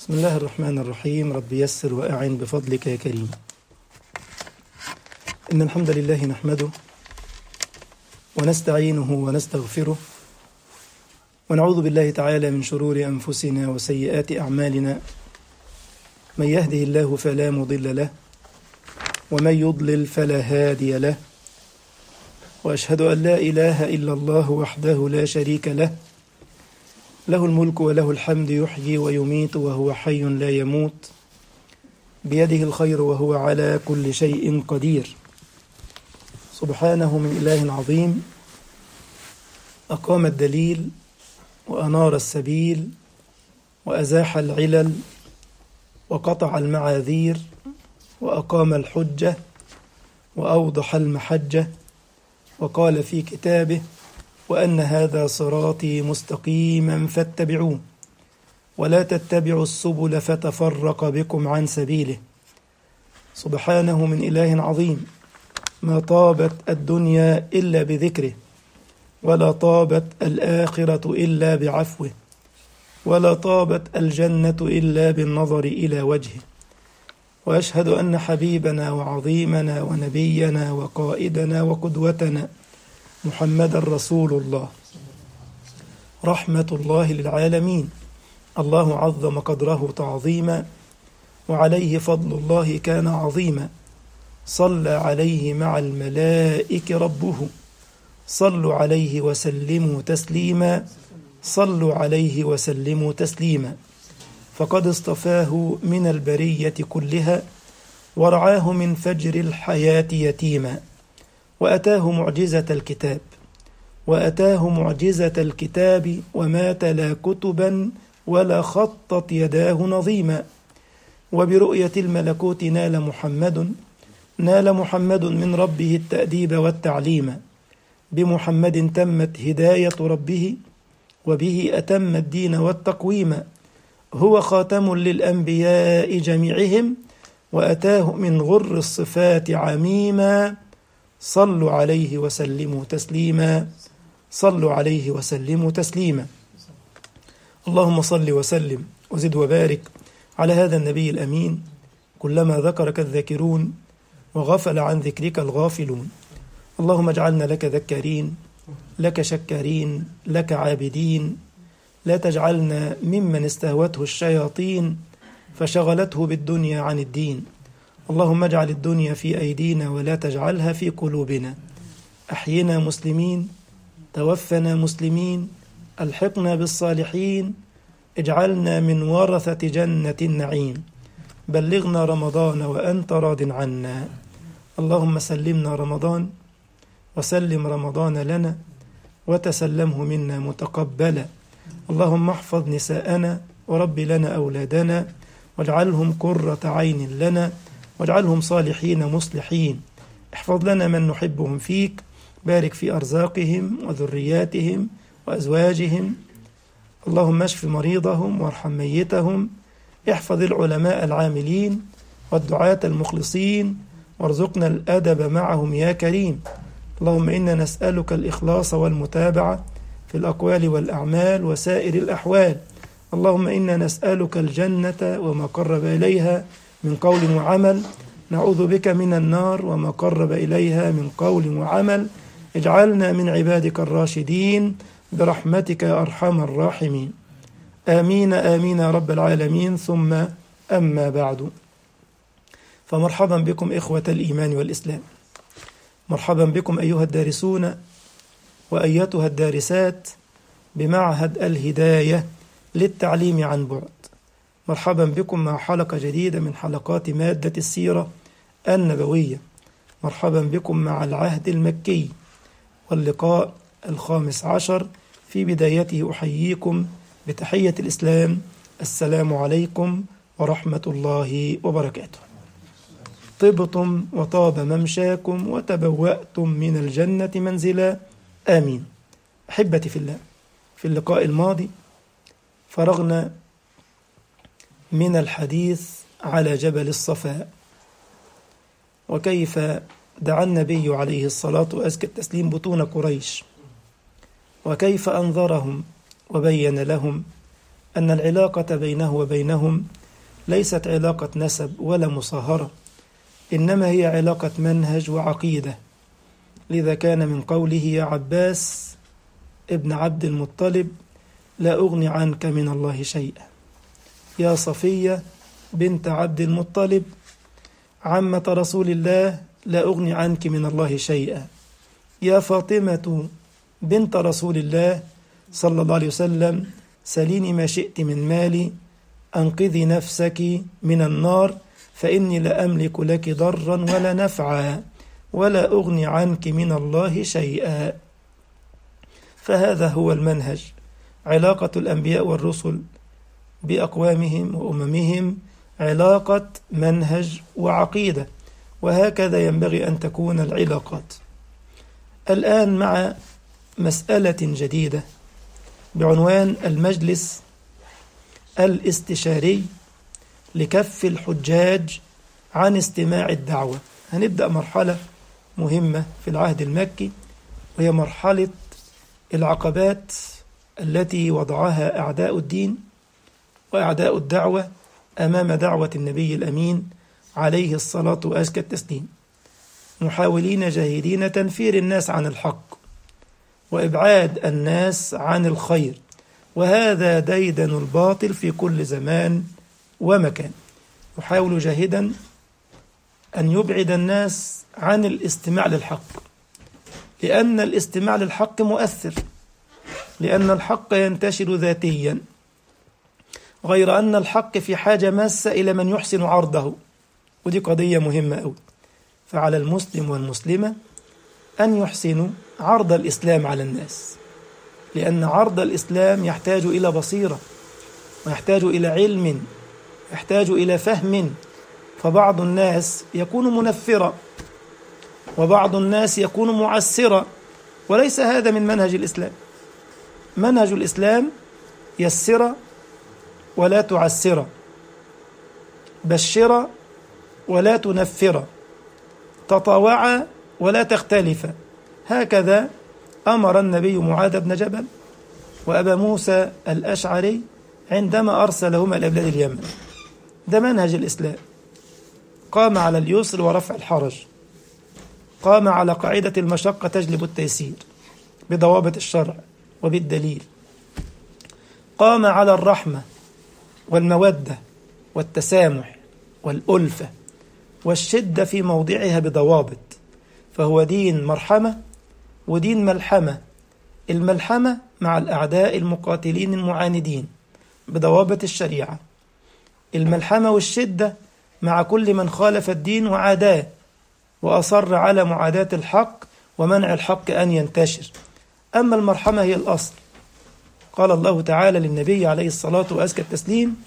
بسم الله الرحمن الرحيم رب يسر وأعن بفضلك يا كريم إن الحمد لله نحمده ونستعينه ونستغفره ونعوذ بالله تعالى من شرور أنفسنا وسيئات أعمالنا من يهده الله فلا مضل له ومن يضلل فلا هادي له وأشهد أن لا إله إلا الله وحده لا شريك له له الملك وله الحمد يحيي ويميت وهو حي لا يموت بيده الخير وهو على كل شيء قدير سبحانه من إله عظيم أقام الدليل وأنار السبيل وأزاح العلل وقطع المعاذير وأقام الحجة وأوضح المحجة وقال في كتابه وأن هذا صراطي مستقيما فاتبعوه ولا تتبعوا السبل فتفرق بكم عن سبيله سبحانه من إله عظيم ما طابت الدنيا إلا بذكره ولا طابت الآخرة إلا بعفوه ولا طابت الجنة إلا بالنظر إلى وجهه وأشهد أن حبيبنا وعظيمنا ونبينا وقائدنا وقدوتنا محمد رسول الله رحمة الله للعالمين الله عظم قدره تعظيما وعليه فضل الله كان عظيما صلى عليه مع الملائك ربه صلوا عليه وسلموا تسليما صلوا عليه وسلموا تسليما فقد اصطفاه من البرية كلها ورعاه من فجر الحياة يتيما وأتاه معجزة الكتاب وأتاه معجزة الكتاب وما تلا كتبا ولا خطت يداه نظيما وبرؤية الملكوت نال محمد نال محمد من ربه التأديب والتعليم بمحمد تمت هداية ربه وبه أتم الدين والتقويم هو خاتم للأنبياء جميعهم وأتاه من غر الصفات عميما صلوا عليه وسلموا تسليما صلوا عليه وسلموا تسليما اللهم صل وسلم وزد وبارك على هذا النبي الأمين كلما ذكرك الذاكرون وغفل عن ذكرك الغافلون اللهم اجعلنا لك ذكارين لك شكارين لك عابدين لا تجعلنا ممن استهوته الشياطين فشغلته بالدنيا عن الدين اللهم اجعل الدنيا في أيدينا ولا تجعلها في قلوبنا أحينا مسلمين توفنا مسلمين ألحقنا بالصالحين اجعلنا من ورثة جنة النعيم بلغنا رمضان وأنت راض عنا اللهم سلمنا رمضان وسلم رمضان لنا وتسلمه منا متقبلا اللهم احفظ نساءنا ورب لنا أولادنا واجعلهم قرة عين لنا واجعلهم صالحين مصلحين احفظ لنا من نحبهم فيك بارك في أرزاقهم وذرياتهم وأزواجهم اللهم اشف مريضهم وارحم ميتهم احفظ العلماء العاملين والدعاة المخلصين وارزقنا الأدب معهم يا كريم اللهم إنا نسألك الإخلاص والمتابعة في الأقوال والأعمال وسائر الأحوال اللهم إنا نسألك الجنة وما قرب إليها من قول وعمل نعوذ بك من النار وما قرب إليها من قول وعمل اجعلنا من عبادك الراشدين برحمتك يا أرحم الراحمين آمين آمين يا رب العالمين ثم أما بعد فمرحبا بكم إخوة الإيمان والإسلام مرحبا بكم أيها الدارسون وأيتها الدارسات بمعهد الهداية للتعليم عن بعد مرحبا بكم مع حلقة جديدة من حلقات مادة السيرة النبوية مرحبا بكم مع العهد المكي واللقاء الخامس عشر في بدايته أحييكم بتحية الإسلام السلام عليكم ورحمة الله وبركاته طبتم وطاب ممشاكم وتبوأتم من الجنة منزلا آمين أحبتي في الله في اللقاء الماضي فرغنا من الحديث على جبل الصفاء وكيف دعا النبي عليه الصلاة وأزكى التسليم بطون قريش وكيف أنظرهم وبين لهم أن العلاقة بينه وبينهم ليست علاقة نسب ولا مصاهرة إنما هي علاقة منهج وعقيدة لذا كان من قوله يا عباس ابن عبد المطلب لا أغني عنك من الله شيئا يا صفية بنت عبد المطلب عمة رسول الله لا أغني عنك من الله شيئا يا فاطمة بنت رسول الله صلى الله عليه وسلم سليني ما شئت من مالي أنقذي نفسك من النار فإني لا أملك لك ضرا ولا نفعا ولا أغني عنك من الله شيئا فهذا هو المنهج علاقة الأنبياء والرسل بأقوامهم وأممهم علاقة منهج وعقيدة وهكذا ينبغي أن تكون العلاقات الآن مع مسألة جديدة بعنوان المجلس الاستشاري لكف الحجاج عن استماع الدعوة هنبدأ مرحلة مهمة في العهد المكي وهي مرحلة العقبات التي وضعها أعداء الدين وأعداء الدعوة أمام دعوة النبي الأمين عليه الصلاة وأزكى التسليم محاولين جاهدين تنفير الناس عن الحق وإبعاد الناس عن الخير وهذا ديدن الباطل في كل زمان ومكان يحاول جاهدا أن يبعد الناس عن الاستماع للحق لأن الاستماع للحق مؤثر لأن الحق ينتشر ذاتيا غير أن الحق في حاجة ماسة إلى من يحسن عرضه ودي قضية مهمة أوي فعلى المسلم والمسلمة أن يحسنوا عرض الإسلام على الناس لأن عرض الإسلام يحتاج إلى بصيرة ويحتاج إلى علم يحتاج إلى فهم فبعض الناس يكون منفرا وبعض الناس يكون معسرا وليس هذا من منهج الإسلام منهج الإسلام يسر ولا تعسر بشر ولا تنفر تطاوع ولا تختلف هكذا أمر النبي معاذ بن جبل وأبا موسى الأشعري عندما أرسلهما إلى بلاد اليمن ده منهج الإسلام قام على اليسر ورفع الحرج قام على قاعدة المشقة تجلب التيسير بضوابط الشرع وبالدليل قام على الرحمة والمودة والتسامح والألفة والشدة في موضعها بضوابط فهو دين مرحمة ودين ملحمة الملحمة مع الأعداء المقاتلين المعاندين بضوابط الشريعة الملحمة والشدة مع كل من خالف الدين وعاداه وأصر على معاداة الحق ومنع الحق أن ينتشر أما المرحمة هي الأصل قال الله تعالى للنبي عليه الصلاة وأزكى التسليم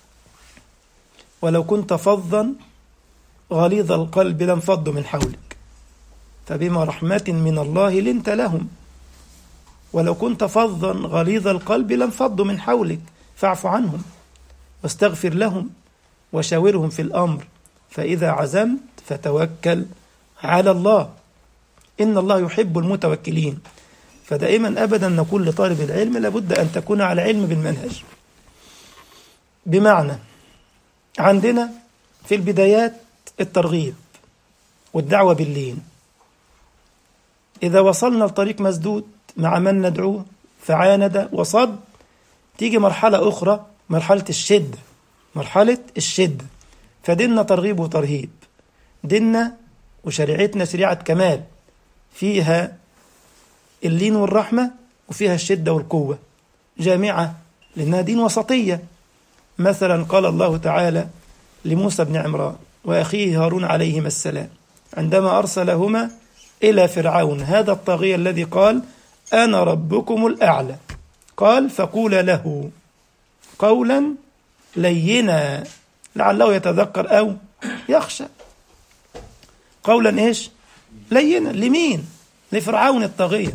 ولو كنت فظا غليظ القلب لانفضوا من حولك فبما رحمة من الله لنت لهم ولو كنت فظا غليظ القلب لانفضوا من حولك فاعف عنهم واستغفر لهم وشاورهم في الأمر فإذا عزمت فتوكل على الله إن الله يحب المتوكلين فدائما أبدا نقول لطالب العلم لابد أن تكون على علم بالمنهج بمعنى عندنا في البدايات الترغيب والدعوة باللين إذا وصلنا لطريق مسدود مع من ندعوه فعاند وصد تيجي مرحلة أخرى مرحلة الشدة مرحلة الشدة فديننا ترغيب وترهيب ديننا وشريعتنا شريعة كمال فيها اللين والرحمة وفيها الشدة والقوة جامعة لأنها دين وسطية مثلا قال الله تعالى لموسى بن عمران وأخيه هارون عليهما السلام عندما أرسلهما إلى فرعون هذا الطاغية الذي قال أنا ربكم الأعلى قال فقول له قولا لينا لعله يتذكر أو يخشى قولا إيش لينا لمين لفرعون الطاغية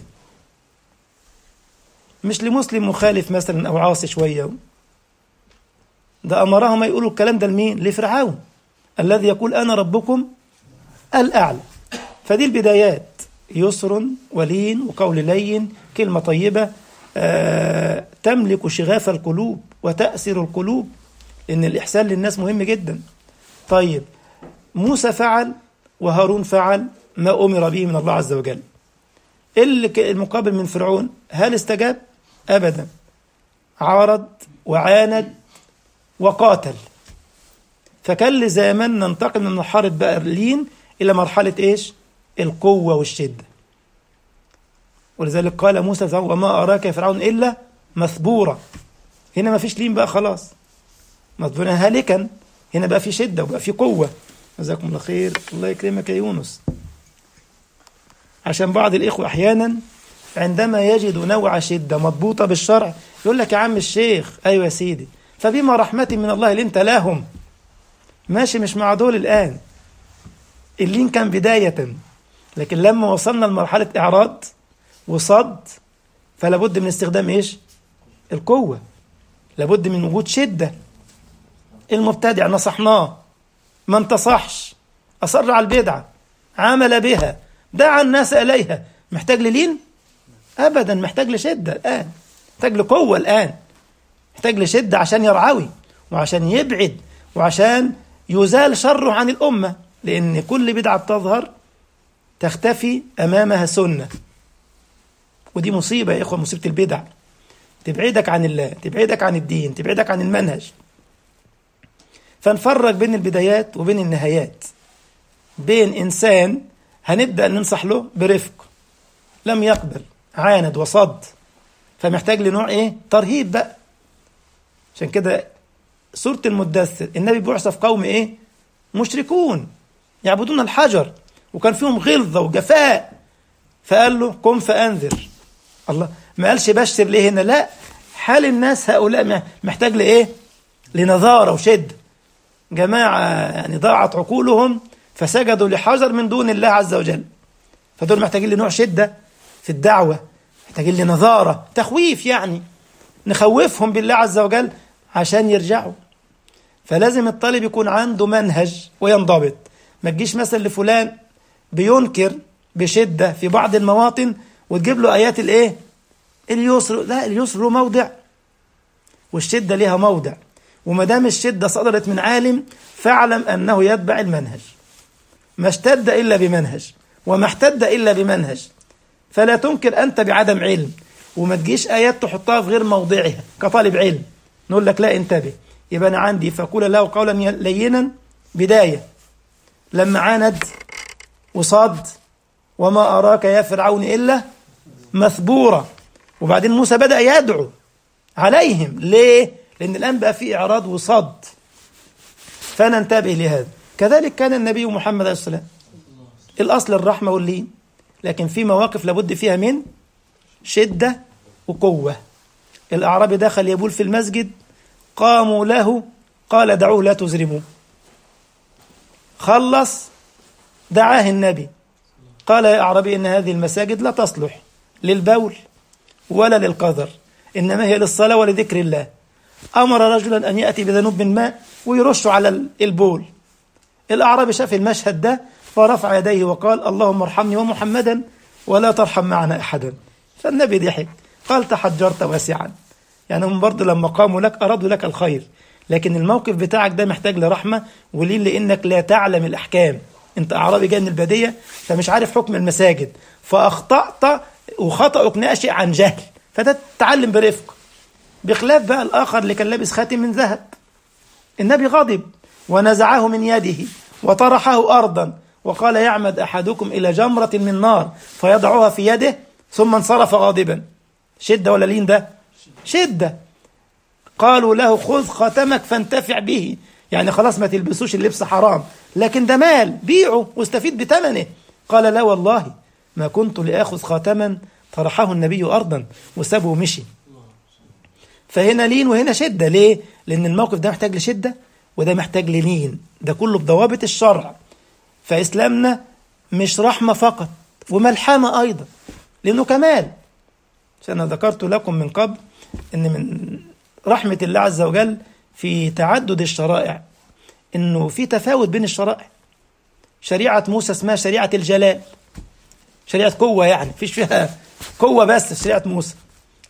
مش لمسلم مخالف مثلا أو عاصي شوية ده أمرهم يقولوا الكلام ده لمين لفرعون الذي يقول أنا ربكم الأعلى فدي البدايات يسر ولين وقول لين كلمة طيبة آه تملك شغاف القلوب وتأسر القلوب لأن الإحسان للناس مهم جدا طيب موسى فعل وهارون فعل ما أمر به من الله عز وجل اللي المقابل من فرعون هل استجاب؟ أبدا عارض وعاند وقاتل فكان لزاما ننتقل من مرحلة برلين إلى مرحلة إيش؟ القوة والشدة ولذلك قال موسى فرعون وما أراك يا فرعون إلا مثبورا هنا ما فيش لين بقى خلاص مثبورا هالكا هنا بقى في شدة وبقى في قوة جزاكم الله خير الله يكرمك يا يونس عشان بعض الإخوة أحيانا عندما يجدوا نوع شدة مضبوطة بالشرع يقول لك يا عم الشيخ أيوة يا سيدي فبما رحمة من الله لنت لهم ماشي مش مع دول الآن اللين كان بداية لكن لما وصلنا لمرحلة إعراض وصد فلا بد من استخدام إيش القوة لابد من وجود شدة المبتدع نصحناه ما انتصحش أصر على البدعة عمل بها دعا الناس إليها محتاج للين أبدا محتاج لشدة الآن محتاج لقوة الآن محتاج لشدة عشان يرعوي وعشان يبعد وعشان يزال شره عن الأمة لأن كل بدعة بتظهر تختفي أمامها سنة ودي مصيبة يا إخوة مصيبة البدع تبعدك عن الله تبعدك عن الدين تبعدك عن المنهج فنفرق بين البدايات وبين النهايات بين إنسان هنبدأ ننصح له برفق لم يقبل عاند وصد فمحتاج لنوع ايه ترهيب بقى عشان كده سورة المدثر النبي بعث في قوم ايه مشركون يعبدون الحجر وكان فيهم غلظة وجفاء فقال له قم فأنذر الله ما قالش بشر ليه هنا لا حال الناس هؤلاء محتاج لإيه لنظارة وشد جماعة يعني ضاعت عقولهم فسجدوا لحجر من دون الله عز وجل فدول محتاجين لنوع شدة في الدعوة محتاجين لنظارة تخويف يعني نخوفهم بالله عز وجل عشان يرجعوا فلازم الطالب يكون عنده منهج وينضبط ما تجيش مثلا لفلان بينكر بشدة في بعض المواطن وتجيب له آيات الإيه؟ اليسر لا اليسر له موضع والشدة ليها موضع وما دام الشدة صدرت من عالم فاعلم أنه يتبع المنهج ما اشتد إلا بمنهج وما احتد إلا بمنهج فلا تنكر أنت بعدم علم وما تجيش آيات تحطها في غير موضعها كطالب علم نقول لك لا انتبه يبقى أنا عندي فقول له قولا لينا بداية لما عاند وصاد وما أراك يا فرعون إلا مثبورا وبعدين موسى بدأ يدعو عليهم ليه؟ لأن الآن بقى في إعراض وصد فننتبه لهذا كذلك كان النبي محمد عليه الصلاة الأصل الرحمة واللين لكن في مواقف لابد فيها من شدة وقوة الأعرابي دخل يبول في المسجد قاموا له قال دعوه لا تزرموا خلص دعاه النبي قال يا أعرابي إن هذه المساجد لا تصلح للبول ولا للقذر إنما هي للصلاة ولذكر الله أمر رجلا أن يأتي بذنوب من ماء ويرش على البول الأعرابي شاف المشهد ده فرفع يديه وقال اللهم ارحمني ومحمدا ولا ترحم معنا أحدا فالنبي ضحك قال تحجرت واسعا يعني هم برضه لما قاموا لك أرادوا لك الخير لكن الموقف بتاعك ده محتاج لرحمة ولين لأنك لا تعلم الأحكام أنت أعرابي جاي من البادية فمش عارف حكم المساجد فأخطأت وخطأك ناشئ عن جهل فده تتعلم برفق بخلاف بقى الآخر اللي كان لابس خاتم من ذهب النبي غضب ونزعه من يده وطرحه أرضا وقال يعمد أحدكم إلى جمرة من نار فيضعها في يده ثم انصرف غاضبا شدة ولا لين ده شدة قالوا له خذ خاتمك فانتفع به يعني خلاص ما تلبسوش اللبس حرام لكن ده مال بيعه واستفيد بثمنه قال لا والله ما كنت لآخذ خاتما طرحه النبي أرضا وسابه ومشي فهنا لين وهنا شدة ليه؟ لأن الموقف ده محتاج لشدة وده محتاج للين ده كله بضوابط الشرع فإسلامنا مش رحمة فقط وملحمة أيضا لأنه كمال عشان أنا ذكرت لكم من قبل أن من رحمة الله عز وجل في تعدد الشرائع أنه في تفاوت بين الشرائع شريعة موسى اسمها شريعة الجلال شريعة قوة يعني فيش فيها قوة بس شريعة موسى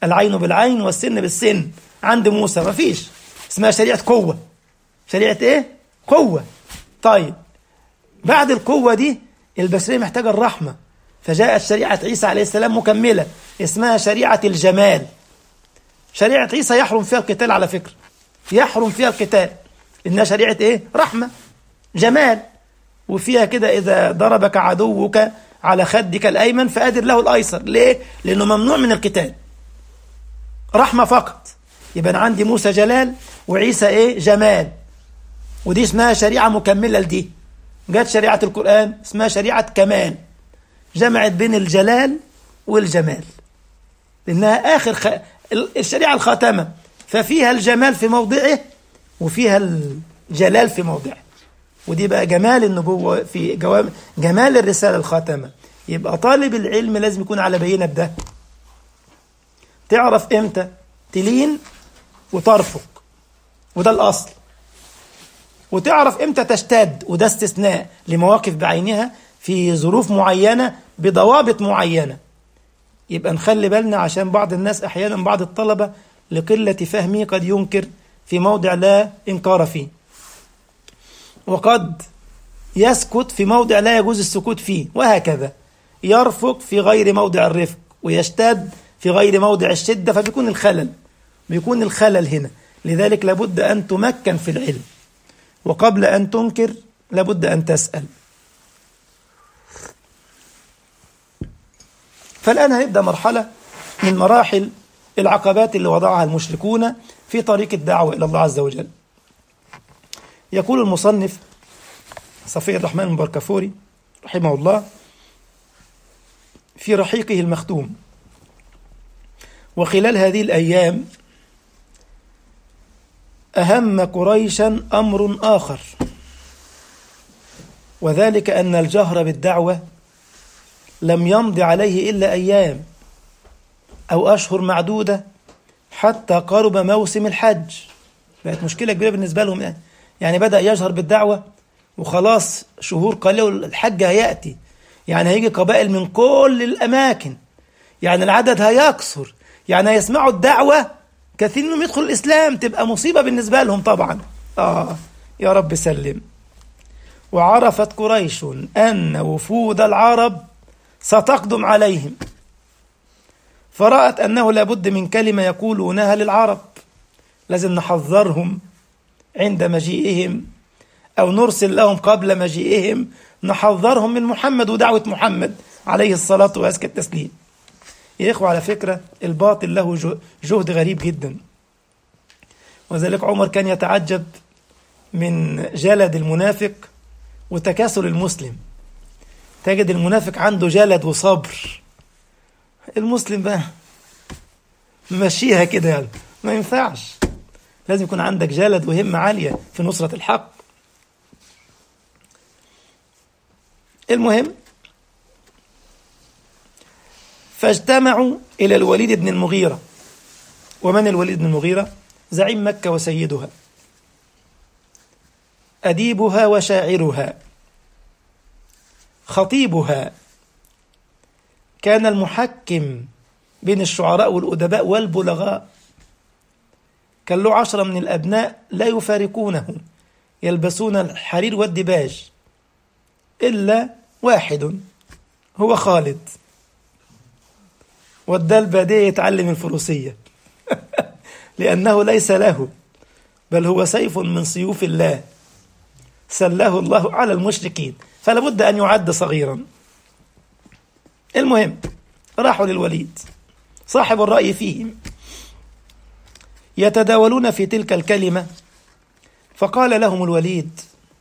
العين بالعين والسن بالسن عند موسى ما فيش اسمها شريعة قوة شريعة ايه قوة طيب بعد القوة دي البشرية محتاجة الرحمة فجاءت شريعة عيسى عليه السلام مكملة اسمها شريعة الجمال شريعة عيسى يحرم فيها القتال على فكرة يحرم فيها القتال إنها شريعة إيه؟ رحمة جمال وفيها كده إذا ضربك عدوك على خدك الأيمن فأدر له الأيسر ليه؟ لأنه ممنوع من القتال رحمة فقط يبقى أنا عندي موسى جلال وعيسى إيه؟ جمال ودي اسمها شريعة مكملة لدي جت شريعة القرآن اسمها شريعة كمال جمعت بين الجلال والجمال لأنها آخر خ... الشريعة الخاتمة ففيها الجمال في موضعه وفيها الجلال في موضعه ودي بقى جمال النبوة في جواب جمال الرسالة الخاتمة يبقى طالب العلم لازم يكون على بينة بده تعرف امتى تلين وترفق وده الأصل وتعرف امتى تشتد وده استثناء لمواقف بعينها في ظروف معينة بضوابط معينة يبقى نخلي بالنا عشان بعض الناس أحيانا بعض الطلبة لقلة فهمه قد ينكر في موضع لا إنكار فيه وقد يسكت في موضع لا يجوز السكوت فيه وهكذا يرفق في غير موضع الرفق ويشتد في غير موضع الشدة فبيكون الخلل بيكون الخلل هنا لذلك لابد أن تمكن في العلم وقبل أن تنكر لابد أن تسأل فالآن هنبدأ مرحلة من مراحل العقبات اللي وضعها المشركون في طريق الدعوة إلى الله عز وجل يقول المصنف صفي الرحمن المبركفوري رحمه الله في رحيقه المختوم وخلال هذه الأيام أهم قريشا أمر آخر وذلك أن الجهر بالدعوة لم يمض عليه إلا أيام أو أشهر معدودة حتى قرب موسم الحج بقت مشكلة كبيرة بالنسبة لهم يعني يعني بدأ يجهر بالدعوة وخلاص شهور قليلة الحج هيأتي يعني هيجي قبائل من كل الأماكن يعني العدد هيكثر يعني هيسمعوا الدعوة كثير منهم يدخل الإسلام تبقى مصيبة بالنسبة لهم طبعا آه يا رب سلم وعرفت قريش أن وفود العرب ستقدم عليهم فرأت أنه لابد من كلمة يقولونها للعرب لازم نحذرهم عند مجيئهم أو نرسل لهم قبل مجيئهم نحذرهم من محمد ودعوة محمد عليه الصلاة وأزكى التسليم يا إخوة على فكرة الباطل له جهد غريب جدا وذلك عمر كان يتعجب من جلد المنافق وتكاسل المسلم تجد المنافق عنده جلد وصبر المسلم بقى ممشيها كده يعني ما ينفعش لازم يكون عندك جلد وهمة عالية في نصرة الحق المهم فاجتمعوا إلى الوليد بن المغيرة ومن الوليد بن المغيرة زعيم مكة وسيدها أديبها وشاعرها خطيبها كان المحكم بين الشعراء والأدباء والبلغاء كان له عشرة من الأبناء لا يفارقونه يلبسون الحرير والدباج إلا واحد هو خالد وداه البادية يتعلم الفروسية لأنه ليس له بل هو سيف من سيوف الله سله الله على المشركين فلا بد أن يعد صغيرا المهم راحوا للوليد صاحب الرأي فيهم يتداولون في تلك الكلمة فقال لهم الوليد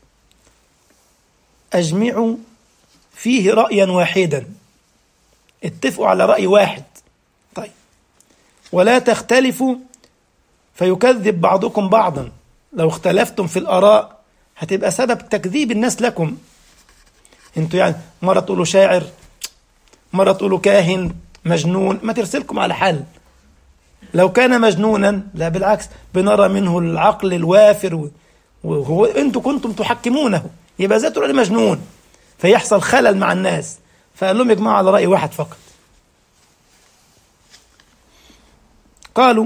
أجمعوا فيه رأيا واحدا اتفقوا على رأي واحد طيب ولا تختلفوا فيكذب بعضكم بعضا لو اختلفتم في الآراء هتبقى سبب تكذيب الناس لكم انتوا يعني مرة تقولوا شاعر مرة تقولوا كاهن مجنون ما ترسلكم على حل لو كان مجنونا لا بالعكس بنرى منه العقل الوافر وهو انتوا كنتم تحكمونه يبقى ذاته تقول مجنون فيحصل خلل مع الناس فقال لهم يجمعوا على رأي واحد فقط قالوا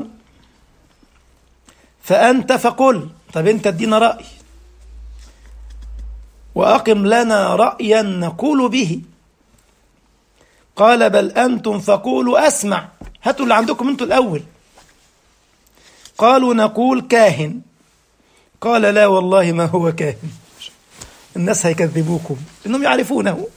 فأنت فقل طب أنت ادينا رأي وأقم لنا رأيا نقول به قال بل أنتم فقولوا أسمع هاتوا اللي عندكم أنتوا الأول قالوا نقول كاهن قال لا والله ما هو كاهن الناس هيكذبوكم إنهم يعرفونه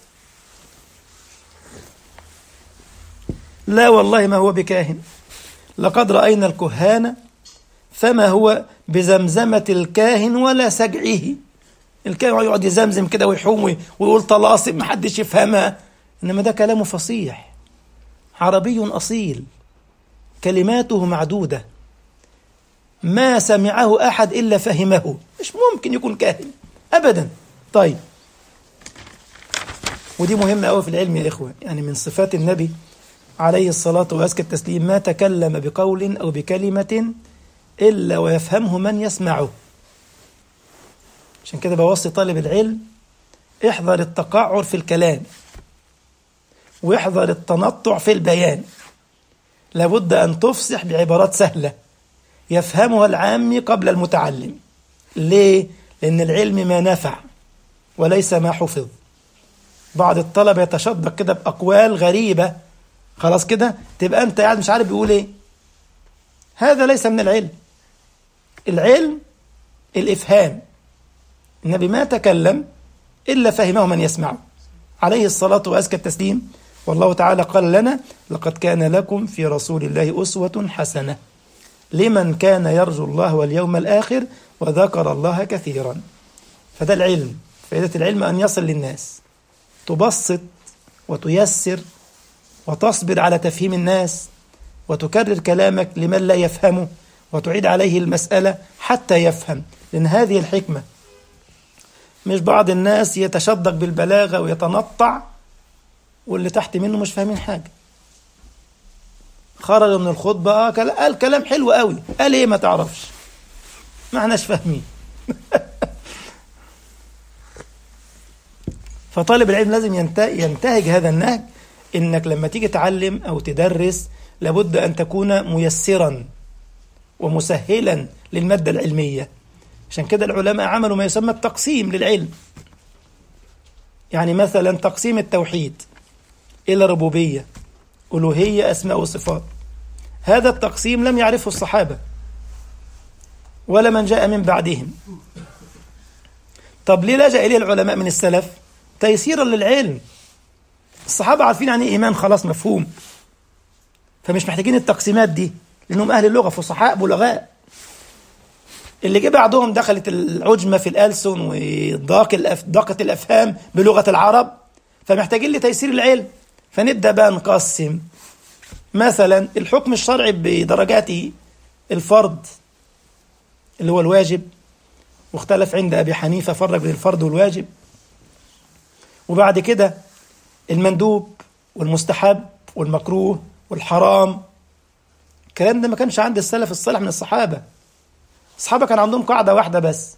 لا والله ما هو بكاهن لقد رأينا الكهان فما هو بزمزمة الكاهن ولا سجعه الكاهن يقعد يزمزم كده ويحوم ويقول طلاسم محدش يفهمها إنما ده كلامه فصيح عربي أصيل كلماته معدودة ما سمعه أحد إلا فهمه مش ممكن يكون كاهن أبدا طيب ودي مهمة أوي في العلم يا إخوة يعني من صفات النبي عليه الصلاة وأزكى التسليم ما تكلم بقول أو بكلمة إلا ويفهمه من يسمعه عشان كده بوصي طالب العلم احذر التقعر في الكلام واحذر التنطع في البيان لابد أن تفصح بعبارات سهلة يفهمها العامي قبل المتعلم ليه؟ لأن العلم ما نفع وليس ما حفظ بعض الطلبة يتشدق كده بأقوال غريبة خلاص كده تبقى أنت قاعد مش عارف بيقول إيه هذا ليس من العلم العلم الإفهام النبي ما تكلم إلا فهمه من يسمعه عليه الصلاة وأزكى التسليم والله تعالى قال لنا لقد كان لكم في رسول الله أسوة حسنة لمن كان يرجو الله واليوم الآخر وذكر الله كثيرا فده العلم فائدة العلم أن يصل للناس تبسط وتيسر وتصبر على تفهيم الناس وتكرر كلامك لمن لا يفهمه وتعيد عليه المسألة حتى يفهم لأن هذه الحكمة مش بعض الناس يتشدق بالبلاغة ويتنطع واللي تحت منه مش فاهمين حاجة خرج من الخطبة آه قال كلام حلو قوي قال ايه ما تعرفش ما احناش فاهمين فطالب العلم لازم ينتهج هذا النهج انك لما تيجي تعلم او تدرس لابد ان تكون ميسرا ومسهلا للمادة العلمية عشان كده العلماء عملوا ما يسمى التقسيم للعلم يعني مثلا تقسيم التوحيد إلى ربوبية ألوهية أسماء وصفات هذا التقسيم لم يعرفه الصحابة ولا من جاء من بعدهم طب ليه لجأ إليه العلماء من السلف تيسيرا للعلم الصحابة عارفين يعني إيه إيمان خلاص مفهوم فمش محتاجين التقسيمات دي لأنهم أهل اللغة فصحاء بلغاء اللي جه بعدهم دخلت العجمة في الألسن وضاق الأف... ضاقت الأفهام بلغة العرب فمحتاجين لتيسير العلم فنبدأ بقى نقسم مثلا الحكم الشرعي بدرجاته الفرض اللي هو الواجب واختلف عند أبي حنيفة فرق بين الفرض والواجب وبعد كده المندوب والمستحب والمكروه والحرام الكلام ده ما كانش عند السلف الصالح من الصحابة الصحابة كان عندهم قاعدة واحدة بس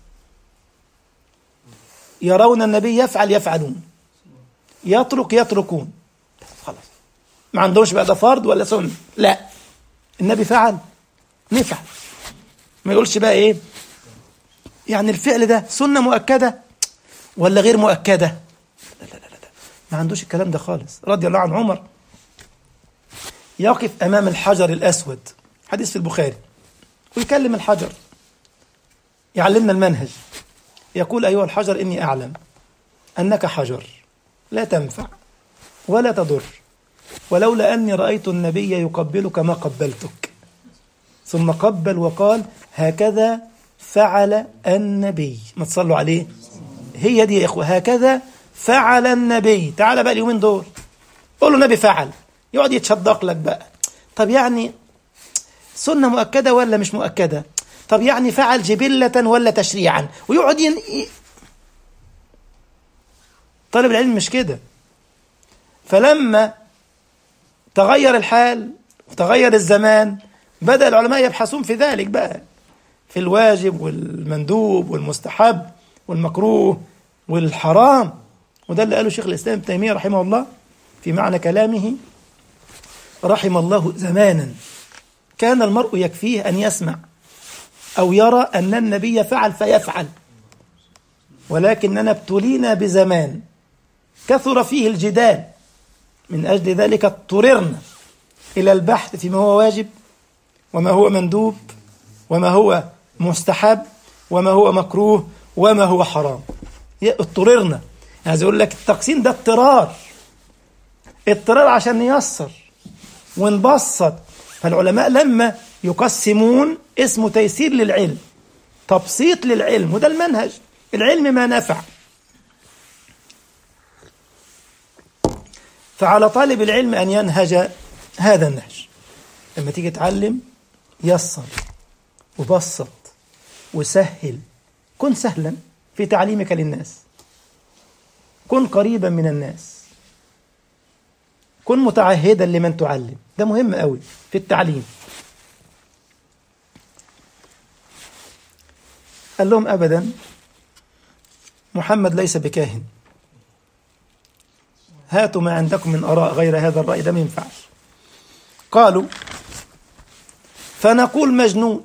يرون النبي يفعل يفعلون يترك يتركون خلاص ما عندهمش بقى ده فرض ولا سنة لا النبي فعل نفعل ما يقولش بقى ايه يعني الفعل ده سنة مؤكدة ولا غير مؤكدة لا لا لا لا ما عندوش الكلام ده خالص رضي الله عن عمر يقف أمام الحجر الأسود حديث في البخاري ويكلم الحجر يعلمنا المنهج يقول أيها الحجر إني أعلم أنك حجر لا تنفع ولا تضر ولولا أني رأيت النبي يقبلك ما قبلتك ثم قبل وقال هكذا فعل النبي ما تصلوا عليه هي دي يا إخوة هكذا فعل النبي تعال بقى اليومين دول قول له النبي فعل يقعد يتشدق لك بقى طب يعني سنة مؤكدة ولا مش مؤكدة طب يعني فعل جبلة ولا تشريعا ويقعد ين... طالب العلم مش كده فلما تغير الحال وتغير الزمان بدأ العلماء يبحثون في ذلك بقى في الواجب والمندوب والمستحب والمكروه والحرام وده اللي قاله شيخ الإسلام ابن تيمية رحمه الله في معنى كلامه رحم الله زمانا كان المرء يكفيه أن يسمع أو يرى أن النبي فعل فيفعل ولكننا ابتلينا بزمان كثر فيه الجدال من أجل ذلك اضطررنا إلى البحث فيما هو واجب وما هو مندوب وما هو مستحب وما هو مكروه وما هو حرام اضطررنا عايز اقول لك التقسيم ده اضطرار اضطرار عشان نيسر ونبسط فالعلماء لما يقسمون اسمه تيسير للعلم تبسيط للعلم وده المنهج العلم ما نفع فعلى طالب العلم أن ينهج هذا النهج لما تيجي تعلم يسر وبسط وسهل كن سهلا في تعليمك للناس كن قريبا من الناس كن متعهدا لمن تعلم ده مهم قوي في التعليم قال لهم ابدا محمد ليس بكاهن هاتوا ما عندكم من اراء غير هذا الراي ده ما ينفعش قالوا فنقول مجنون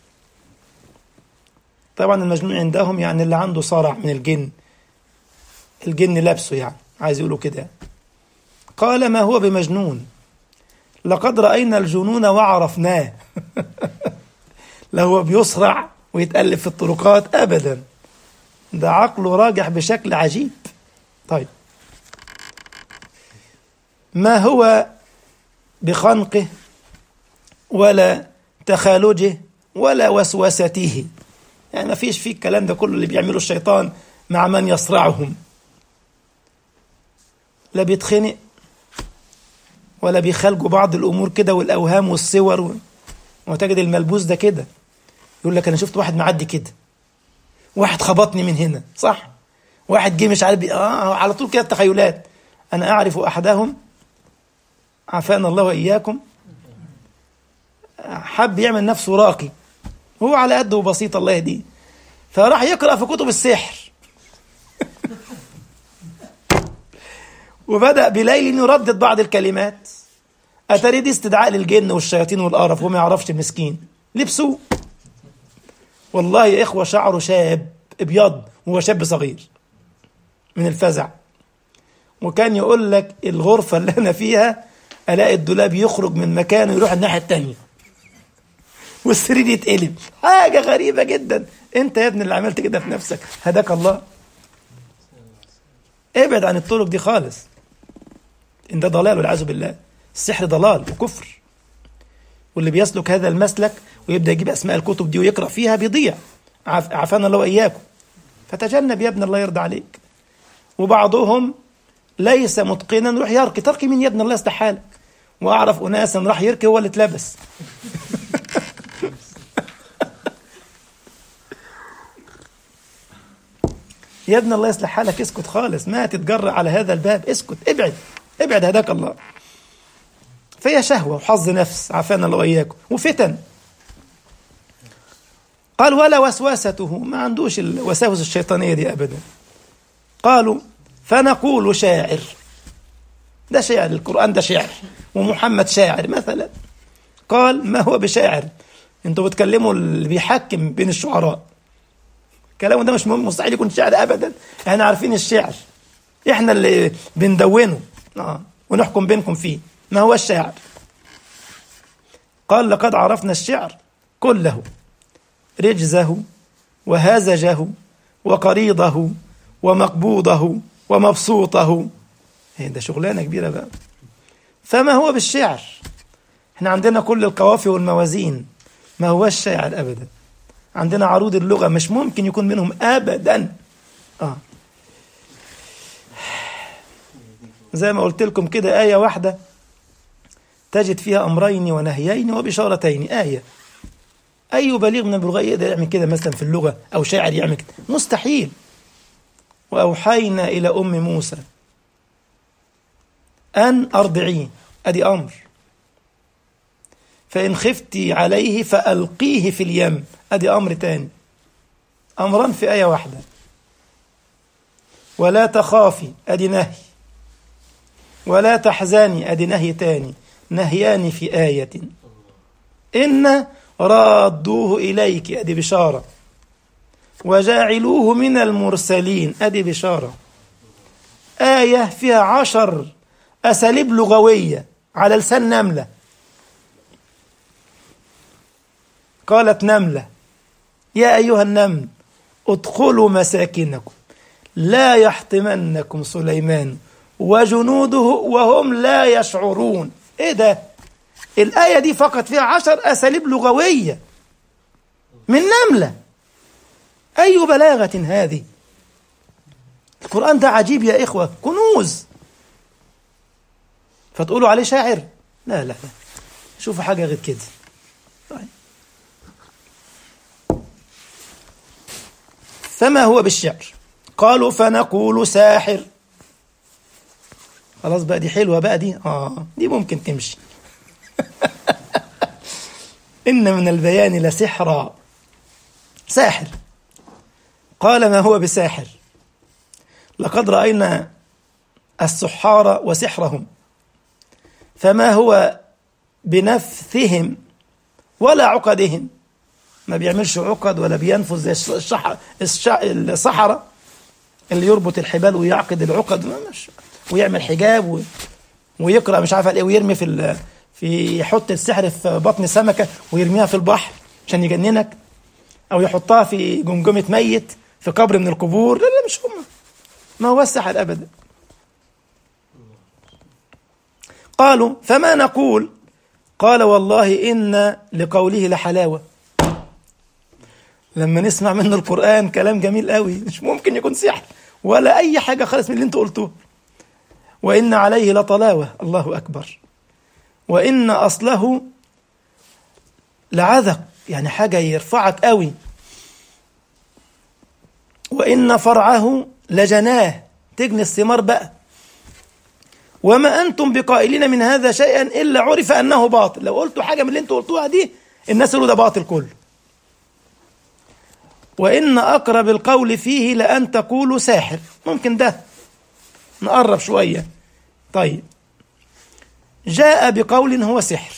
طبعا المجنون عندهم يعني اللي عنده صرع من الجن الجن لابسه يعني عايز يقولوا كده قال ما هو بمجنون لقد رأينا الجنون وعرفناه لا هو بيصرع ويتألف في الطرقات أبدا ده عقله راجح بشكل عجيب طيب ما هو بخنقه ولا تخالجه ولا وسوسته يعني ما فيش فيه الكلام ده كله اللي بيعمله الشيطان مع من يصرعهم لا بيتخنق ولا بيخالجوا بعض الامور كده والاوهام والصور وتجد الملبوس ده كده يقول لك انا شفت واحد معدي كده واحد خبطني من هنا صح واحد جه مش عارف اه على طول كده التخيلات انا اعرف احدهم عافانا الله واياكم حب يعمل نفسه راقي هو على قده وبسيط الله يهديه فراح يقرا في كتب السحر وبدا بليل يردد بعض الكلمات اتاري دي استدعاء للجن والشياطين والقرف وما يعرفش مسكين لبسوه والله يا اخوه شعره شاب ابيض وهو شاب صغير من الفزع وكان يقول لك الغرفه اللي انا فيها الاقي الدولاب يخرج من مكانه يروح الناحيه الثانيه والسرير يتقلب حاجه غريبه جدا انت يا ابني اللي عملت كده في نفسك هداك الله ابعد عن الطرق دي خالص ان ده ضلال والعياذ بالله السحر ضلال وكفر واللي بيسلك هذا المسلك ويبدا يجيب اسماء الكتب دي ويقرا فيها بيضيع عف... عافانا الله واياكم فتجنب يا ابن الله يرضى عليك وبعضهم ليس متقنا يروح يرقي ترقي مين يا ابن الله يصلح حالك واعرف اناسا راح يركي هو اللي اتلبس يا ابن الله يصلح حالك اسكت خالص ما تتجرأ على هذا الباب اسكت ابعد ابعد هداك الله فهي شهوة وحظ نفس عافانا الله وإياكم وفتن قال ولا وسوسته ما عندوش الوساوس الشيطانية دي أبدا قالوا فنقول شاعر ده شعر القرآن ده شعر ومحمد شاعر مثلا قال ما هو بشاعر انتوا بتكلموا اللي بيحكم بين الشعراء كلامه ده مش مهم مستحيل يكون شعر ابدا احنا عارفين الشعر احنا اللي بندونه اه ونحكم بينكم فيه ما هو الشاعر قال لقد عرفنا الشعر كله رجزه وهزجه وقريضه ومقبوضه ومبسوطه ايه ده شغلانه كبيره بقى فما هو بالشعر احنا عندنا كل القوافي والموازين ما هو الشاعر ابدا عندنا عروض اللغه مش ممكن يكون منهم ابدا اه زي ما قلت لكم كده آية واحدة تجد فيها أمرين ونهيين وبشارتين آية أي بليغ من البلغاء يقدر يعمل كده مثلا في اللغة أو شاعر يعمل كده مستحيل وأوحينا إلى أم موسى أن أرضعيه أدي أمر فإن خفتي عليه فألقيه في اليم أدي أمر تاني أمران في آية واحدة ولا تخافي أدي نهي ولا تحزني أدي نهي تاني نهيان في آية إن رادوه إليك أدي بشارة وجاعلوه من المرسلين أدي بشارة آية فيها عشر أساليب لغوية على لسان نملة قالت نملة يا أيها النمل ادخلوا مساكنكم لا يحطمنكم سليمان وجنوده وهم لا يشعرون ايه ده الآية دي فقط فيها عشر أساليب لغوية من نملة أي بلاغة هذه القرآن ده عجيب يا إخوة كنوز فتقولوا عليه شاعر لا لا لا شوفوا حاجة غير كده طيب. فما هو بالشعر قالوا فنقول ساحر خلاص بقى دي حلوة بقى دي آه دي ممكن تمشي إن من البيان لسحرا ساحر قال ما هو بساحر لقد رأينا السحار وسحرهم فما هو بنفثهم ولا عقدهم ما بيعملش عقد ولا بينفذ زي الشح... الش... الصحراء اللي يربط الحبال ويعقد العقد ما مش ويعمل حجاب و... ويقرا مش عارف ايه ويرمي في ال... في يحط السحر في بطن سمكه ويرميها في البحر عشان يجننك او يحطها في جمجمه ميت في قبر من القبور لا لا مش هم ما هو السحر ابدا قالوا فما نقول قال والله ان لقوله لحلاوه لما نسمع منه القران كلام جميل قوي مش ممكن يكون سحر ولا اي حاجه خالص من اللي انت قلتوه وان عليه لطلاوه الله اكبر وان اصله لعذق يعني حاجه يرفعك قوي وان فرعه لجناه تجني الثمار بقى وما انتم بقائلين من هذا شيئا الا عرف انه باطل لو قلتوا حاجه من اللي انتوا قلتوها دي الناس يقولوا ده باطل كله وان اقرب القول فيه لان تقولوا ساحر ممكن ده نقرب شويه طيب جاء بقول هو سحر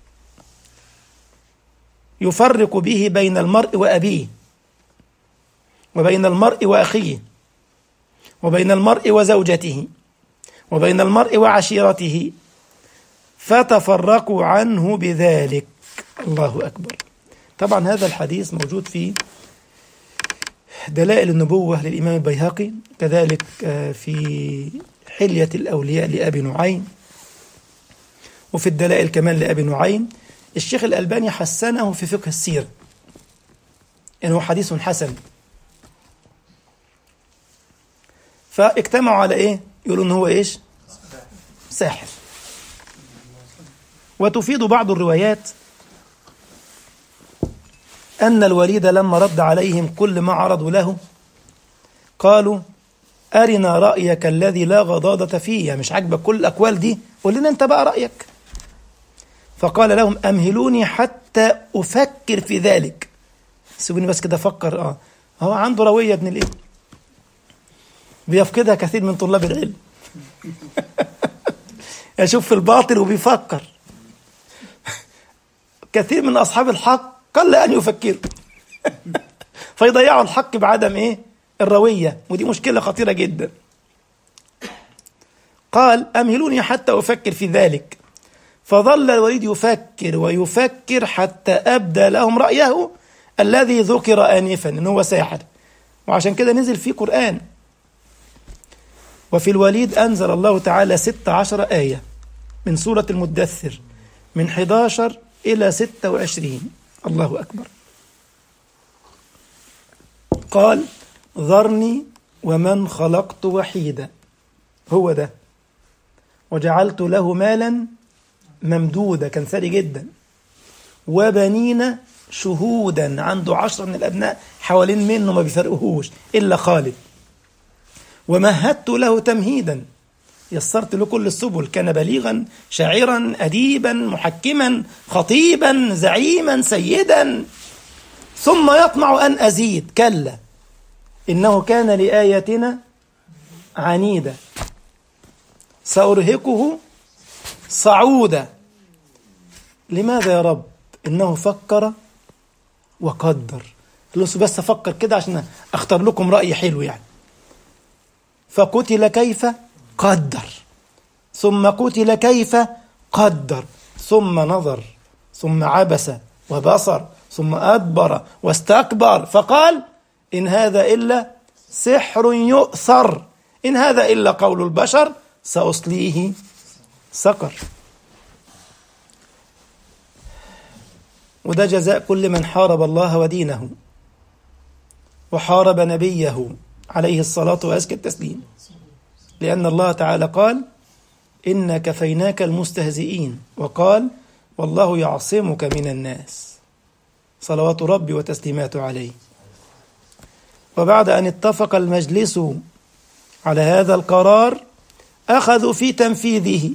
يفرق به بين المرء وابيه وبين المرء واخيه وبين المرء وزوجته وبين المرء وعشيرته فتفرقوا عنه بذلك الله اكبر طبعا هذا الحديث موجود في دلائل النبوة للإمام البيهقي كذلك في حلية الأولياء لأبي نعيم وفي الدلائل كمان لأبي نعيم الشيخ الألباني حسنه في فقه السيرة إنه حديث حسن فاجتمعوا على إيه؟ يقولوا إن هو إيش؟ ساحر وتفيد بعض الروايات أن الوليد لما رد عليهم كل ما عرضوا له قالوا أرنا رأيك الذي لا غضاضة فيه يعني مش عاجبك كل الأقوال دي قول لنا أنت بقى رأيك فقال لهم أمهلوني حتى أفكر في ذلك سيبوني بس كده أفكر آه هو عنده روية ابن الإيه بيفقدها كثير من طلاب العلم يشوف في الباطل وبيفكر كثير من أصحاب الحق قل أن يفكروا فيضيعوا الحق بعدم إيه الروية ودي مشكلة خطيرة جدا قال أمهلوني حتى أفكر في ذلك فظل الوليد يفكر ويفكر حتى أبدى لهم رأيه الذي ذكر آنفا إن هو ساحر وعشان كده نزل فيه قرآن وفي الوليد أنزل الله تعالى ست عشر آية من سورة المدثر من 11 إلى 26 الله أكبر قال ذرني ومن خلقت وحيدا هو ده وجعلت له مالا ممدودا كان ثري جدا وبنين شهودا عنده عشرة من الأبناء حوالين منه ما بيفرقهوش إلا خالد ومهدت له تمهيدا يسرت له كل السبل كان بليغا شاعرا أديبا محكما خطيبا زعيما سيدا ثم يطمع أن أزيد كلا إنه كان لآياتنا عنيدا سأرهقه صعودا لماذا يا رب إنه فكر وقدر قال له بس أفكر كده عشان أختار لكم رأي حلو يعني فقتل كيف قدر ثم قتل كيف قدر ثم نظر ثم عبس وبصر ثم أدبر واستكبر فقال إن هذا إلا سحر يؤثر إن هذا إلا قول البشر سأصليه سقر وده جزاء كل من حارب الله ودينه وحارب نبيه عليه الصلاة وأزكى التسليم لأن الله تعالى قال إنا كفيناك المستهزئين وقال والله يعصمك من الناس صلوات ربي وتسليماته عليه وبعد أن اتفق المجلس على هذا القرار أخذوا في تنفيذه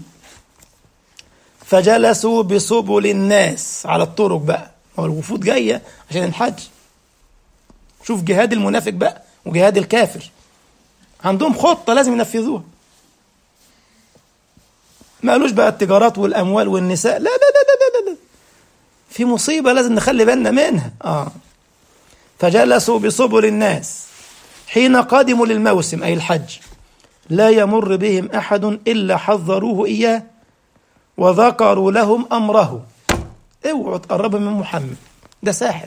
فجلسوا بسبل الناس على الطرق بقى هو الوفود جاية عشان الحج شوف جهاد المنافق بقى وجهاد الكافر عندهم خطة لازم ينفذوها ما قالوش بقى التجارات والأموال والنساء لا لا لا لا لا, لا. في مصيبة لازم نخلي بالنا منها آه فجلسوا بسبل الناس حين قدموا للموسم أي الحج لا يمر بهم أحد إلا حذروه إياه وذكروا لهم أمره اوعوا تقربوا من محمد ده ساحر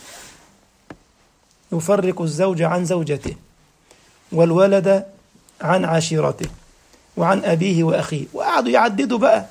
يفرق الزوج عن زوجته والولد عن عشيرته وعن أبيه وأخيه وقعدوا يعددوا بقى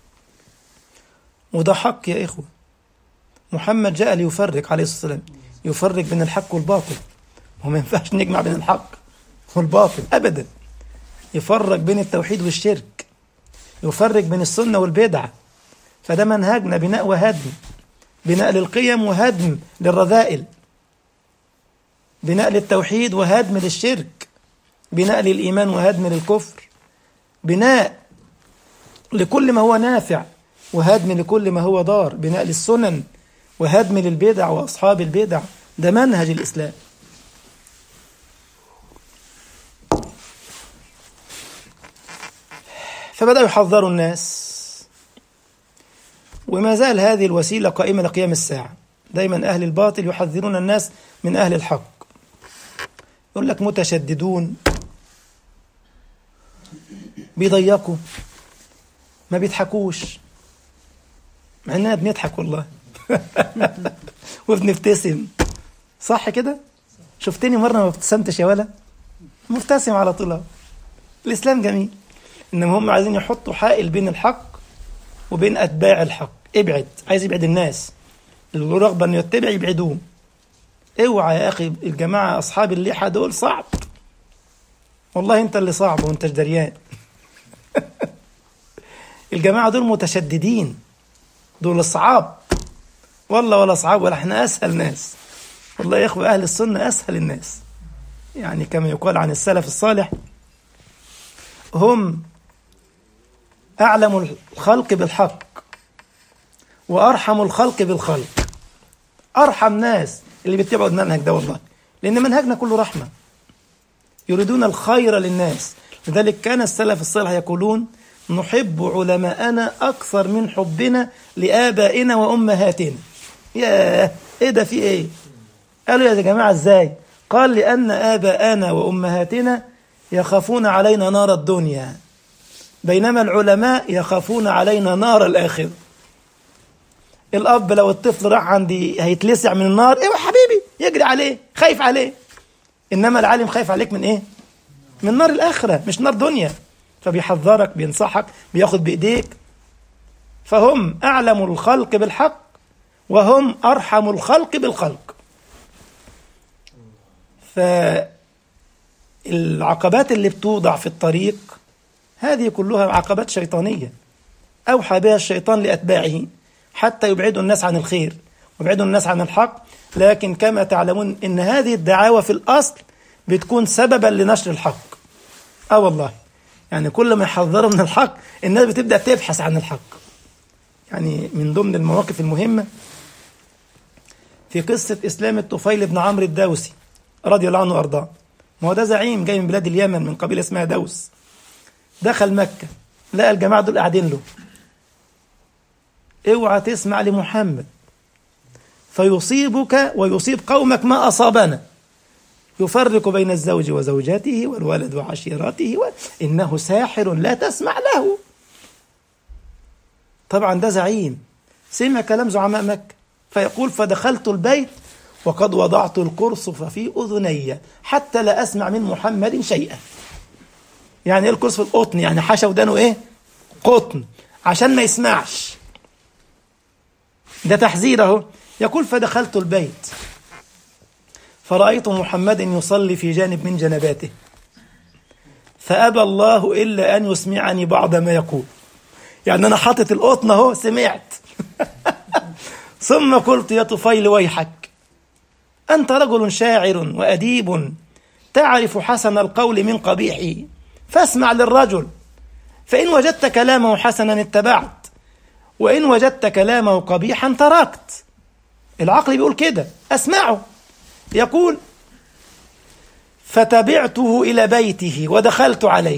وده حق يا إخوة محمد جاء ليفرق عليه الصلاة والسلام يفرق بين الحق والباطل وما ينفعش نجمع بين الحق والباطل أبدا يفرق بين التوحيد والشرك يفرق بين السنة والبدعة فده منهجنا بناء وهدم بناء للقيم وهدم للرذائل بناء للتوحيد وهدم للشرك بناء للإيمان وهدم للكفر بناء لكل ما هو نافع وهدم لكل ما هو ضار بناء للسنن وهدم للبدع وأصحاب البدع ده منهج الإسلام فبدأوا يحذروا الناس وما زال هذه الوسيلة قائمة لقيام الساعة دايما أهل الباطل يحذرون الناس من أهل الحق يقول لك متشددون بيضيقوا ما بيضحكوش مع اننا بنضحك والله وبنبتسم صح كده شفتني مره ما ابتسمتش يا ولا مبتسم على طول الاسلام جميل انما هم عايزين يحطوا حائل بين الحق وبين اتباع الحق ابعد عايز يبعد الناس اللي له رغبه انه يتبع يبعدوه اوعى يا اخي الجماعه اصحاب اللحى دول صعب والله انت اللي صعب وانت دريان الجماعه دول متشددين دول صعاب والله ولا صعاب ولا احنا اسهل ناس والله يا اخوه اهل السنه اسهل الناس يعني كما يقال عن السلف الصالح هم اعلم الخلق بالحق وارحم الخلق بالخلق ارحم ناس اللي بيتبعوا المنهج ده والله لان منهجنا كله رحمه يريدون الخير للناس لذلك كان السلف الصالح يقولون نحب علماءنا أكثر من حبنا لآبائنا وأمهاتنا يا إيه ده في إيه قالوا يا جماعة إزاي قال لأن آباءنا وأمهاتنا يخافون علينا نار الدنيا بينما العلماء يخافون علينا نار الآخرة الأب لو الطفل راح عندي هيتلسع من النار إيه يا حبيبي يجري عليه خايف عليه إنما العالم خايف عليك من إيه من نار الآخرة مش نار دنيا فبيحذرك بينصحك بياخد بإيديك فهم أعلم الخلق بالحق وهم أرحم الخلق بالخلق فالعقبات اللي بتوضع في الطريق هذه كلها عقبات شيطانية أوحى بها الشيطان لأتباعه حتى يبعدوا الناس عن الخير ويبعدوا الناس عن الحق لكن كما تعلمون إن هذه الدعاوى في الأصل بتكون سببا لنشر الحق اه والله يعني كل ما يحذروا من الحق الناس بتبدا تبحث عن الحق يعني من ضمن المواقف المهمه في قصه اسلام الطفيل بن عمرو الدوسي رضي الله عنه وارضاه ما هو ده زعيم جاي من بلاد اليمن من قبيله اسمها دوس دخل مكه لقى الجماعه دول قاعدين له اوعى تسمع لمحمد فيصيبك ويصيب قومك ما أصابنا يفرق بين الزوج وزوجته والولد وعشيرته و... إنه ساحر لا تسمع له طبعا ده زعيم سمع كلام زعماء مكة فيقول فدخلت البيت وقد وضعت القرصف في أذني حتى لا أسمع من محمد شيئا يعني ايه القرص في القطن يعني حشى ودانه ايه قطن عشان ما يسمعش ده تحذير اهو يقول فدخلت البيت فرأيت محمد يصلي في جانب من جنباته فأبى الله إلا أن يسمعني بعض ما يقول يعني أنا حاطط القطن أهو سمعت ثم قلت يا طفيل ويحك أنت رجل شاعر وأديب تعرف حسن القول من قبيحه فاسمع للرجل فإن وجدت كلامه حسنا اتبعت وإن وجدت كلامه قبيحا تركت العقل بيقول كده أسمعه يقول فتبعته إلى بيته ودخلت عليه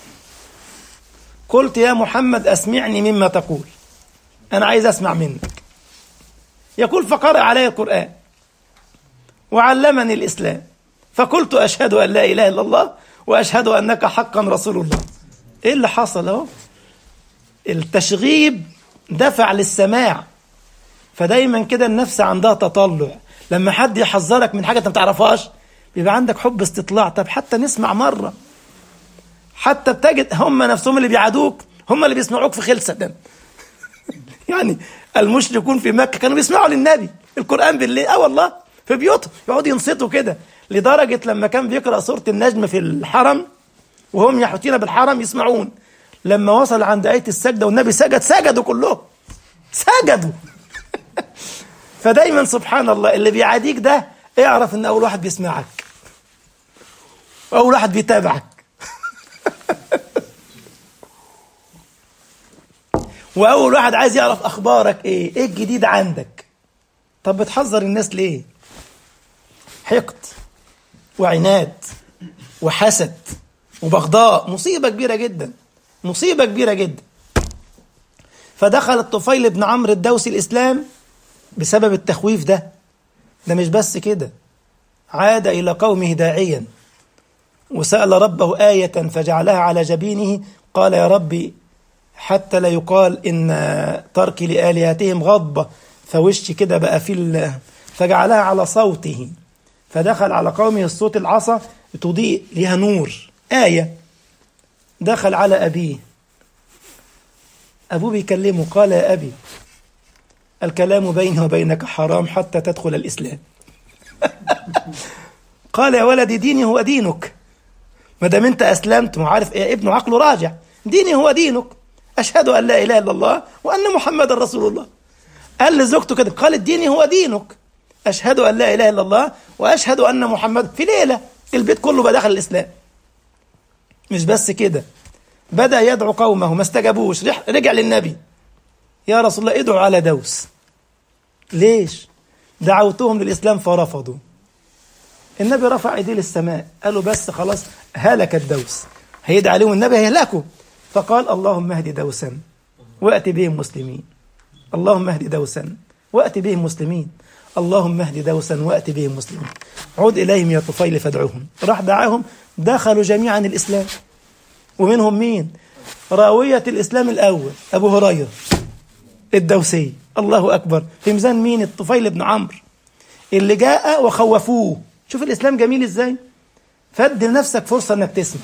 قلت يا محمد أسمعني مما تقول أنا عايز أسمع منك يقول فقرأ علي القرآن وعلمني الإسلام فقلت أشهد أن لا إله إلا الله وأشهد أنك حقا رسول الله إيه اللي حصل أهو التشغيب دفع للسماع فدايما كده النفس عندها تطلع لما حد يحذرك من حاجة أنت ما تعرفهاش بيبقى عندك حب استطلاع طب حتى نسمع مرة حتى بتجد هم نفسهم اللي بيعادوك هم اللي بيسمعوك في خلسة يعني المشركون في مكة كانوا بيسمعوا للنبي القرآن بالليل اه والله في بيوتهم يقعدوا ينصتوا كده لدرجة لما كان بيقرأ سورة النجم في الحرم وهم يحوطين بالحرم يسمعون لما وصل عند آية السجدة والنبي سجد سجدوا كلهم سجدوا فدايما سبحان الله اللي بيعاديك ده اعرف ان اول واحد بيسمعك واول واحد بيتابعك واول واحد عايز يعرف اخبارك ايه ايه الجديد عندك طب بتحذر الناس ليه حقد وعناد وحسد وبغضاء مصيبة كبيرة جدا مصيبة كبيرة جدا فدخل الطفيل بن عمرو الدوسي الإسلام بسبب التخويف ده ده مش بس كده عاد إلى قومه داعيا وسأل ربه آية فجعلها على جبينه قال يا ربي حتى لا يقال إن تركي لآلهتهم غضبة فوش كده بقى في فجعلها على صوته فدخل على قومه الصوت العصا تضيء لها نور آية دخل على أبيه أبوه بيكلمه قال يا أبي الكلام بيني وبينك حرام حتى تدخل الإسلام قال يا ولدي ديني هو دينك ما دام انت اسلمت وعارف ايه ابنه عقله راجع ديني هو دينك اشهد ان لا اله الا الله وان محمدا رسول الله قال لزوجته كده قالت ديني هو دينك اشهد ان لا اله الا الله واشهد ان محمد في ليله البيت كله بقى دخل الاسلام مش بس كده بدا يدعو قومه ما استجابوش رجع للنبي يا رسول الله ادعوا على دوس ليش دعوتهم للاسلام فرفضوا النبي رفع ايديه للسماء قالوا بس خلاص هلك الدوس هيدعي عليهم النبي هيهلكوا فقال اللهم اهد دوسا واتي بهم مسلمين اللهم اهد دوسا واتي بهم مسلمين اللهم اهد دوسا واتي بهم مسلمين عود اليهم يا طفيل فادعوهم راح دعاهم دخلوا جميعا الاسلام ومنهم مين راوية الإسلام الأول أبو هريرة الدوسي الله أكبر في ميزان مين الطفيل بن عمرو اللي جاء وخوفوه شوف الإسلام جميل إزاي فد لنفسك فرصة أنك تسمع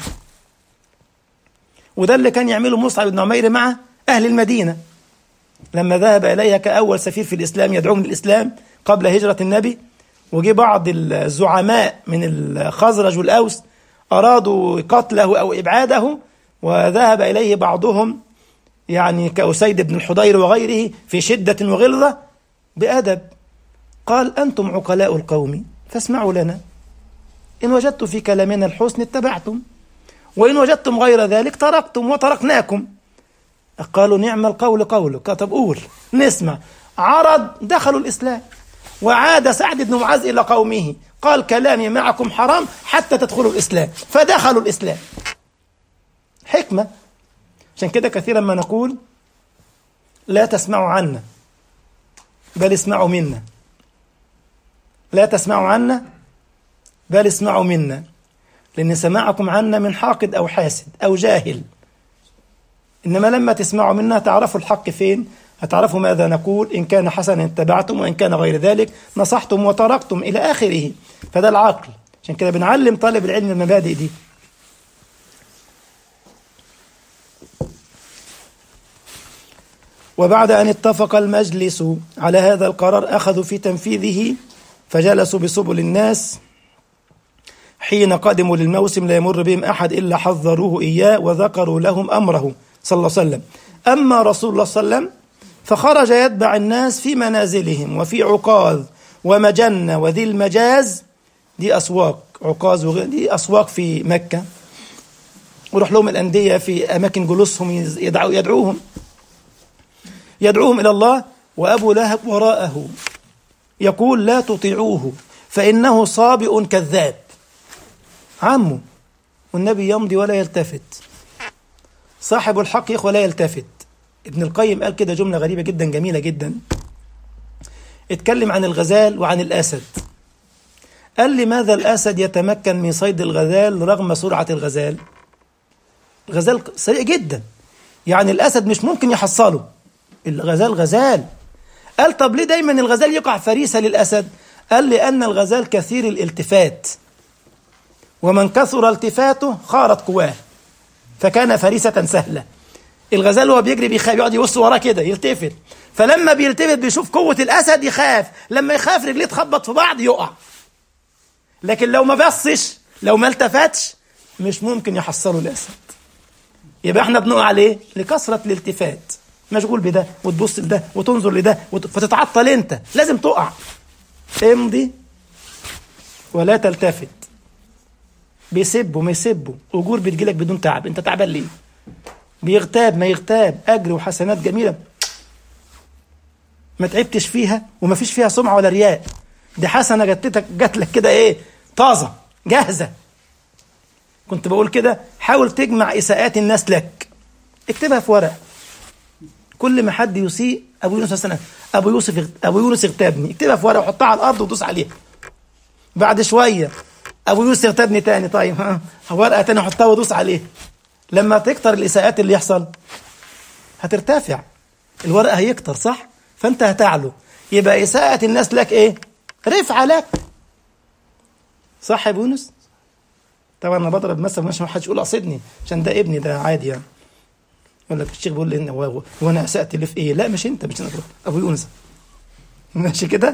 وده اللي كان يعمله مصعب بن عمير مع أهل المدينة لما ذهب إليها كأول سفير في الإسلام يدعوهم للإسلام قبل هجرة النبي وجي بعض الزعماء من الخزرج والأوس أرادوا قتله أو إبعاده وذهب إليه بعضهم يعني كأسيد بن الحضير وغيره في شدة وغلظة بأدب قال أنتم عقلاء القوم فاسمعوا لنا إن وجدت في كلامنا الحسن اتبعتم وإن وجدتم غير ذلك تركتم وتركناكم قالوا نعم القول قولك طب قول نسمع عرض دخلوا الإسلام وعاد سعد بن معاذ إلى قومه قال كلامي معكم حرام حتى تدخلوا الإسلام فدخلوا الإسلام حكمة عشان كده كثيرا ما نقول لا تسمعوا عنا بل اسمعوا منا لا تسمعوا عنا بل اسمعوا منا لأن سماعكم عنا من حاقد أو حاسد أو جاهل إنما لما تسمعوا منا تعرفوا الحق فين هتعرفوا ماذا نقول إن كان حسنا اتبعتم وإن كان غير ذلك نصحتم وتركتم إلى آخره فده العقل عشان كده بنعلم طالب العلم المبادئ دي وبعد أن اتفق المجلس على هذا القرار أخذوا في تنفيذه فجلسوا بسبل الناس حين قدموا للموسم لا يمر بهم أحد إلا حذروه إياه وذكروا لهم أمره صلى الله عليه وسلم أما رسول الله صلى الله عليه وسلم فخرج يتبع الناس في منازلهم وفي عكاظ ومجنة وذي المجاز دي أسواق عكاظ وغ... دي أسواق في مكة ويروح لهم الأندية في أماكن جلوسهم يدعو يدعوهم يدعوهم إلى الله وأبو لهب وراءه يقول لا تطيعوه فإنه صابئ كذاب عمه والنبي يمضي ولا يلتفت صاحب الحق يا إخوة لا يلتفت ابن القيم قال كده جملة غريبة جدا جميلة جدا اتكلم عن الغزال وعن الأسد قال لماذا الأسد يتمكن من صيد الغزال رغم سرعة الغزال الغزال سريع جدا يعني الأسد مش ممكن يحصله الغزال غزال قال طب ليه دايما الغزال يقع فريسة للأسد قال لأن الغزال كثير الالتفات ومن كثر التفاته خارت قواه فكان فريسة سهلة الغزال وهو بيجري بيخاف يقعد يبص وراه كده يلتفت فلما بيلتفت بيشوف قوة الأسد يخاف لما يخاف رجليه تخبط في بعض يقع لكن لو ما بصش لو ما التفتش مش ممكن يحصلوا الأسد يبقى احنا بنقع عليه لكثرة الالتفات مشغول بده وتبص لده وتنظر لده وت... فتتعطل انت لازم تقع امضي ولا تلتفت بيسبوا ما يسبوا اجور بتجيلك بدون تعب انت تعبان ليه بيغتاب ما يغتاب اجر وحسنات جميله ما تعبتش فيها وما فيش فيها سمعه ولا رياء دي حسنه جتتك جات لك كده ايه طازه جاهزه كنت بقول كده حاول تجمع اساءات الناس لك اكتبها في ورق كل ما حد يسيء ابو يونس مثلا ابو يوسف ابو يونس اغتابني اكتبها في ورقه وحطها على الارض ودوس عليها بعد شويه ابو يوسف اغتابني تاني طيب ها ورقه تاني احطها وادوس عليها لما تكتر الاساءات اللي يحصل هترتفع الورقه هيكتر صح فانت هتعلو يبقى اساءه الناس لك ايه رفعه لك صح يا ابو يونس طبعا انا بضرب مثل مش ما حدش يقول قصدني عشان ده ابني ده عادي يعني يقول لك الشيخ بيقول لي إن هو وانا اسات لي في ايه لا مش انت مش انا ابو يونس ماشي كده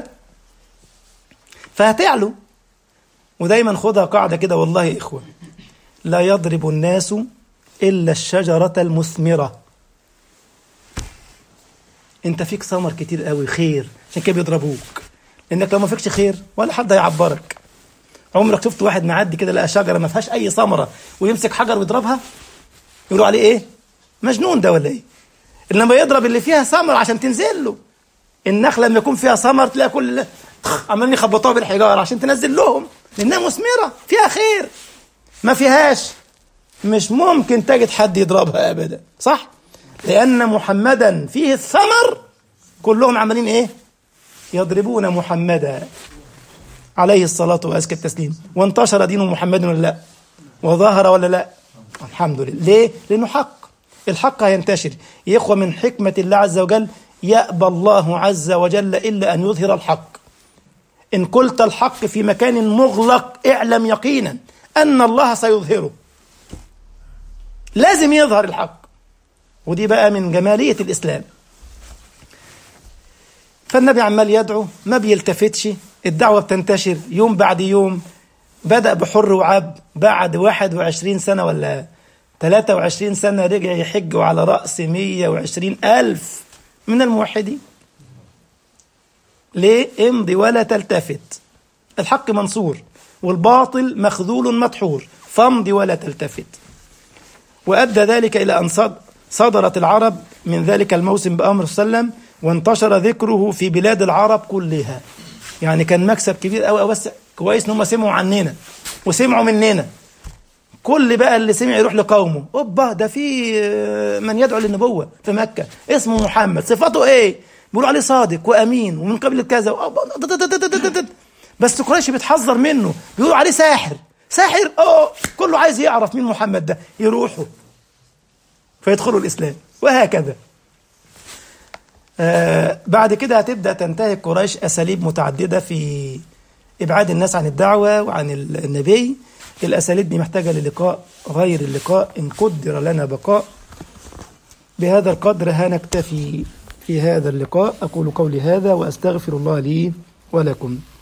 فهتعلو ودايما خدها قاعده كده والله يا اخوه لا يضرب الناس الا الشجره المثمره انت فيك ثمر كتير قوي خير عشان كده بيضربوك لانك لو ما فيكش خير ولا حد هيعبرك عمرك شفت واحد معدي كده لقى شجره ما فيهاش اي ثمره ويمسك حجر ويضربها يقولوا عليه ايه مجنون ده ولا ايه انما يضرب اللي فيها ثمر عشان تنزل له النخله لما يكون فيها ثمر تلاقي كل عمالين يخبطوها بالحجاره عشان تنزل لهم لانها مثمره فيها خير ما فيهاش مش ممكن تجد حد يضربها ابدا صح لان محمدا فيه الثمر كلهم عمالين ايه يضربون محمدا عليه الصلاة وأزكى التسليم وانتشر دين محمد ولا لا وظهر ولا لا الحمد لله ليه لأنه حق الحق هينتشر يا إخوة من حكمة الله عز وجل يأبى الله عز وجل إلا أن يظهر الحق إن قلت الحق في مكان مغلق اعلم يقينا أن الله سيظهره لازم يظهر الحق ودي بقى من جمالية الإسلام فالنبي عمال يدعو ما بيلتفتش الدعوة بتنتشر يوم بعد يوم بدأ بحر وعبد بعد 21 سنة ولا 23 سنة رجع يحج على رأس 120 ألف من الموحدين ليه امضي ولا تلتفت الحق منصور والباطل مخذول مدحور فامضي ولا تلتفت وأدى ذلك إلى أن صدرت العرب من ذلك الموسم بأمر صلى الله عليه وسلم وانتشر ذكره في بلاد العرب كلها يعني كان مكسب كبير قوي بس كويس ان هم سمعوا عننا وسمعوا مننا كل بقى اللي سمع يروح لقومه اوبا ده في من يدعو للنبوه في مكه اسمه محمد صفاته ايه بيقولوا عليه صادق وامين ومن قبل كذا بس قريش بتحذر منه بيقولوا عليه ساحر ساحر اه كله عايز يعرف مين محمد ده يروحوا فيدخلوا الاسلام وهكذا آه بعد كده هتبدا تنتهك قريش اساليب متعدده في ابعاد الناس عن الدعوه وعن النبي الاساليب دي محتاجه للقاء غير اللقاء ان قدر لنا بقاء بهذا القدر هنكتفي في هذا اللقاء اقول قولي هذا واستغفر الله لي ولكم